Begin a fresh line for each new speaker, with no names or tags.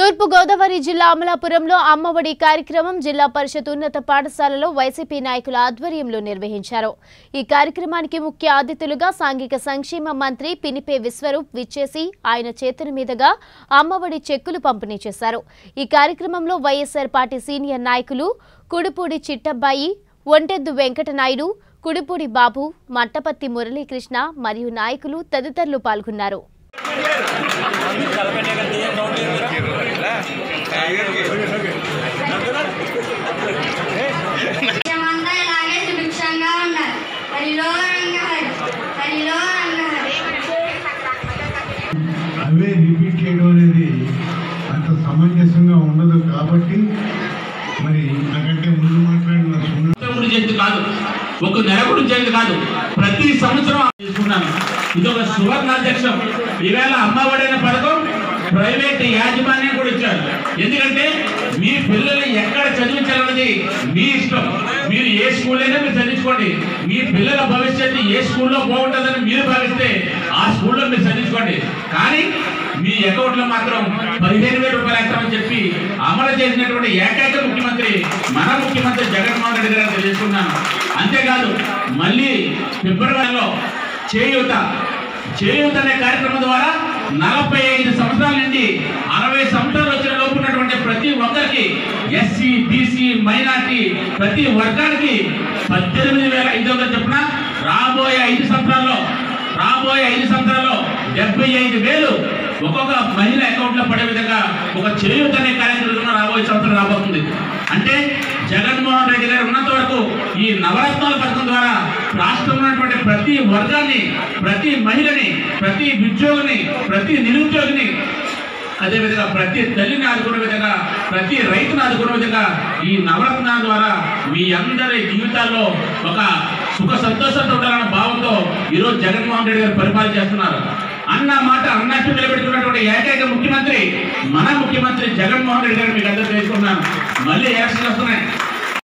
తూర్పు గోదావరి జిల్లా అమలాపురంలో అమ్మఒడి కార్యక్రమం జిల్లా పరిషత్ ఉన్నత పాఠశాలలో వైసీపీ నాయకుల ఆధ్వర్యంలో నిర్వహించారు ఈ కార్యక్రమానికి ముఖ్య అతిథులుగా సాంఘిక సంక్షేమ మంత్రి పినిపే విశ్వరూప్ విచ్చేసి ఆయన చేతుల మీదుగా అమ్మఒడి చెక్కులు పంపిణీ చేశారు ఈ కార్యక్రమంలో వైఎస్ఆర్ పార్టీ సీనియర్ నాయకులు కుడిపూడి చిట్టబ్బాయి ఒంటెద్దు వెంకటనాయుడు కుడిపూడి బాబు మట్టపత్తి మురళీకృష్ణ మరియు నాయకులు తదితరులు పాల్గొన్నారు
దేశమంతా ఇలాగే సుభిక్షంగా ఉండాలి హరిలో రంగహరి హరిలో రంగహరి
అవే రిపీట్ చేయడం అనేది అంత సమంజసంగా ఉండదు కాబట్టి మరి నాకంటే ముందు మాట్లాడిన సున్నా
గుడి జయంతి కాదు ఒక నెల గుడి జయంతి కాదు ప్రతి సంవత్సరం తీసుకున్నాను ఇది ఒక సువర్ణాధ్యక్షం ఈవేళ అమ్మఒడైన పథకం ప్రైవేట్ యాజమాన్యం కూడా ఇచ్చారు ఎందుకంటే మీ పిల్లల్ని ఎక్కడ చదివించాలన్నది మీ ఇష్టం మీరు ఏ స్కూల్ అయినా మీరు చదివించుకోండి మీ పిల్లల భవిష్యత్తు ఏ స్కూల్లో బాగుంటుందని మీరు భావిస్తే ఆ స్కూల్లో మీరు చదివించుకోండి కానీ మీ అకౌంట్ లో మాత్రం పదిహేను వేల రూపాయలు వేస్తామని చెప్పి అమలు చేసినటువంటి ఏకైక ముఖ్యమంత్రి మన ముఖ్యమంత్రి జగన్మోహన్ రెడ్డి గారు తెలియజేసుకున్నాను అంతేకాదు మళ్ళీ ఫిబ్రవరిలో చేయూత చేయూత అనే కార్యక్రమం ద్వారా నలభై ఐదు సంవత్సరాల నుండి అరవై సంవత్సరాలు వచ్చిన లోపు ఉన్నటువంటి ప్రతి ఒక్కరికి ఎస్సీ బీసీ మైనార్టీ ప్రతి వర్గానికి పద్దెనిమిది వేల ఐదు వందలు చొప్పున రాబోయే ఐదు సంవత్సరాల్లో రాబోయే ఐదు సంవత్సరాల్లో డెబ్బై ఐదు వేలు ఒక్కొక్క మహిళ అకౌంట్ లో పడే విధంగా ఒక చేయూత అనే కార్యక్రమం రాబోయే సంవత్సరం రాబోతుంది అంటే జగన్మోహన్ రెడ్డి గారు ఉన్నంత వరకు ఈ నవరత్నాల పథకం ద్వారా రాష్ట్రంలో ఉన్నటువంటి ప్రతి వర్గాన్ని ప్రతి మహిళని ప్రతి ఉద్యోగిని ప్రతి నిరుద్యోగిని అదేవిధంగా ప్రతి తల్లిని ఆదుకునే విధంగా ప్రతి రైతును ఆదుకునే విధంగా ఈ నవరత్నాల ద్వారా మీ అందరి జీవితాల్లో ఒక సుఖ సంతోషంతో ఉండాలన్న భావంతో ఈరోజు జగన్మోహన్ రెడ్డి గారు పరిపాలన చేస్తున్నారు అన్న మాట అన్నట్టు నిలబెట్టుకున్నటువంటి ఏకైక ముఖ్యమంత్రి మన ముఖ్యమంత్రి జగన్మోహన్ రెడ్డి గారు మీకు అందరూ తెలుసుకున్నాను మళ్ళీ ఎలక్షన్లు వస్తున్నాయి